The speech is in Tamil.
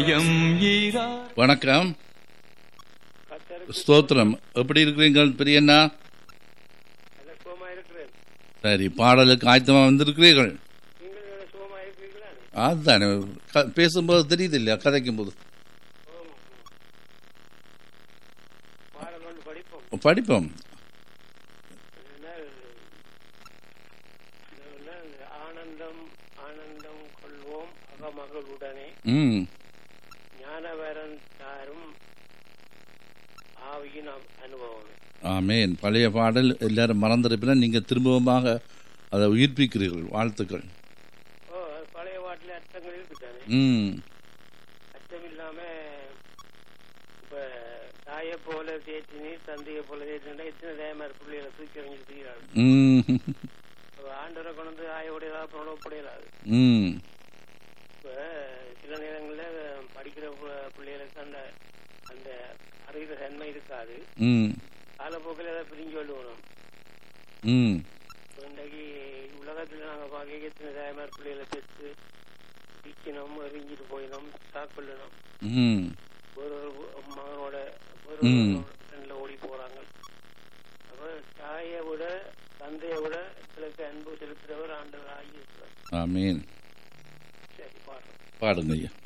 எம் ஈரா வணக்கம் ஸ்தோத்திரம் எப்படி இருக்கிறீர்கள் பெரியண்ணா சுகமா இருக்கிறேன் சரி பாடலுக்கு ஆயத்தமாக வந்திருக்கிறீர்கள் நீங்கள் சுகமா இருக்கிறீங்களா அதுதானே க- பேசும்போது தெரியுது இல்லையா கதைக்கும் போது பாடம் கொண்டு படிப்போம் படிப்போம் அதனால் அதனால் ஆனந்தம் ஆனந்தம் கொள்வோம் அகமகளுடனே ம் ஞானவரன் தாரும் ஆவியின் அ- அனுபவமே ஆமேன் பழைய பாடல் எல்லாரும் மறந்திருப்பினா நீங்கள் திரும்பவுமாக அதை உயிர்ப்பிக்கிறீர்கள் வாழ்த்துக்கள் ஓ அது பழைய பாட்டில் அர்த்தங்கள் இருக்குதானே ம் அர்த்தம் இல்லாம இப்ப தாயை போல தேற்றினி தந்தையை போல தேற்றினா எத்தனை தயமார் பிள்ளைகளை தூக்கி எறிஞ்சு தூக்கிறாள் ம் ஆண்டவரை கொண்டு வந்து ஆயோடையதா புறப்படையலாது ம் இப்ப சில நேரங்கள்ல படிக்கிற பு- பிள்ளைகளுக்கு அந்த அந்த அறிகிற தன்மை இருக்காது ம் காலப்போக்கில் அதை பிரிஞ்சு கொள்ளுவோம் ம் இன்றைக்கு உலகத்துல நாங்க பார்க்க எத்தனை தாய்மார் பிள்ளைகளை பெற்று விற்கணும் எரிஞ்சிட்டு போயிடும் சாக்கொள்ளணும் ம் ஒரு ஒரு மகனோட ஒரு ம். ஃப்ரெண்ட்ல ஓடி போறாங்க அப்ப தாயை விட தந்தையை விட எங்களுக்கு அன்பு செலுத்துறவர் ஆண்டவர் ஆகியிருக்கிறார் ஆமேன் சரி பாடுறோம் பாடுங்க ஐயா